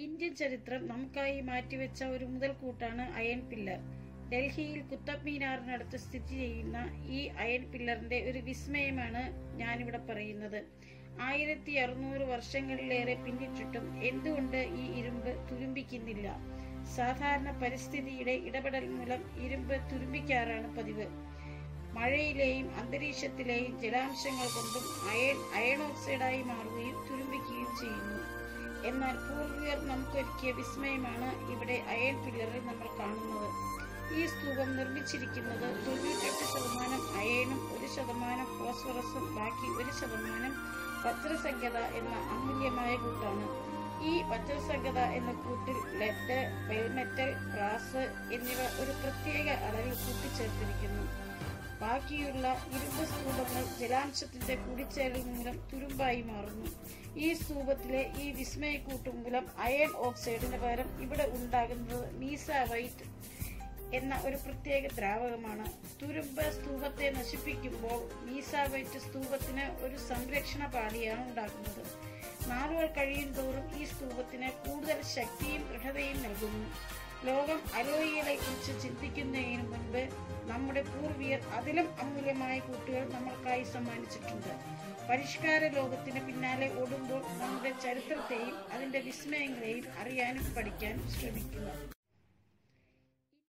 Indian ചരിത്രം നമുക്കായി മാറ്റിവെച്ച ഒരു മുതൽക്കൂട്ടാണ് അയൺ പില്ലർ ഡൽഹിയിൽ കുത്തബ് മീനാറിനടുത്ത് സ്ഥിതി ചെയ്യുന്ന ഈ അയൺ പില്ലറിന്റെ ഒരു വിസ്മയമാണ് ഞാനിവിടെ പറയുന്നത് ആയിരത്തി അറുന്നൂറ് വർഷങ്ങളിലേറെ പിന്നിട്ടിട്ടും എന്തുകൊണ്ട് ഈ ഇരുമ്പ് തുരുമ്പിക്കുന്നില്ല സാധാരണ പരിസ്ഥിതിയുടെ ഇടപെടൽ മൂലം ഇരുമ്പ് തുരുമ്പിക്കാറാണ് പതിവ് മഴയിലെയും അന്തരീക്ഷത്തിലെയും ജലാംശങ്ങൾ കൊണ്ടും അയൺ അയൺ ഓക്സൈഡായി മാറുകയും തുരുമ്പിക്കുകയും ചെയ്യുന്നു എന്നാൽ പൂർവികർ നമുക്കൊരുക്കിയ വിസ്മയമാണ് ഇവിടെ അയൺ പില്ലറിൽ നമ്മൾ കാണുന്നത് ഈ സ്തൂപം നിർമ്മിച്ചിരിക്കുന്നത് തൊണ്ണൂറ്റെട്ട് ശതമാനം അയണും ഒരു ശതമാനം ഫോസ്ഫറസും ബാക്കി ഒരു ശതമാനം വജ്രസംഖ്യത എന്ന അമൂല്യമായ കൂട്ടാണ് ഈ വജ്രസംഖ്യത എന്ന കൂട്ടിൽ ലെഡ് വെൽമെറ്റൽ ബ്രാസ് എന്നിവ ഒരു പ്രത്യേക അളവിൽ കൂട്ടിച്ചേർത്തിരിക്കുന്നു ബാക്കിയുള്ള ഇരുമ്പ് സ്തൂപങ്ങൾ ജലാംശത്തിന്റെ കൂടിച്ചേരൽ മൂലം തുരുമ്പായി മാറുന്നു ഈ സ്തൂപത്തിലെ ഈ വിസ്മയക്കൂട്ട് മൂലം അയൺ ഓക്സൈഡിന് പകരം ഇവിടെ ഉണ്ടാകുന്നത് മീസാവൈറ്റ് എന്ന ഒരു പ്രത്യേക ദ്രാവകമാണ് തുരുമ്പ് സ്തൂപത്തെ നശിപ്പിക്കുമ്പോൾ മീസാവൈറ്റ് സ്തൂപത്തിന് ഒരു സംരക്ഷണ പാളിയാണ് ഉണ്ടാക്കുന്നത് നാളുകൾ കഴിയും തോറും ഈ സ്തൂപത്തിന് കൂടുതൽ ശക്തിയും ദൃഢതയും നൽകുന്നു ലോകം അലോയികളെ കുറിച്ച് ചിന്തിക്കുന്നതിന് മുൻപ് നമ്മുടെ പൂർവിയർ അതിലും അമൂല്യമായ കൂട്ടുകൾ നമ്മൾക്കായി സമ്മാനിച്ചിട്ടുണ്ട് പരിഷ്കാര ലോകത്തിന് പിന്നാലെ ഓടുമ്പോൾ നമ്മുടെ ചരിത്രത്തെയും അതിന്റെ വിസ്മയങ്ങളെയും അറിയാനും പഠിക്കാനും ശ്രമിക്കുക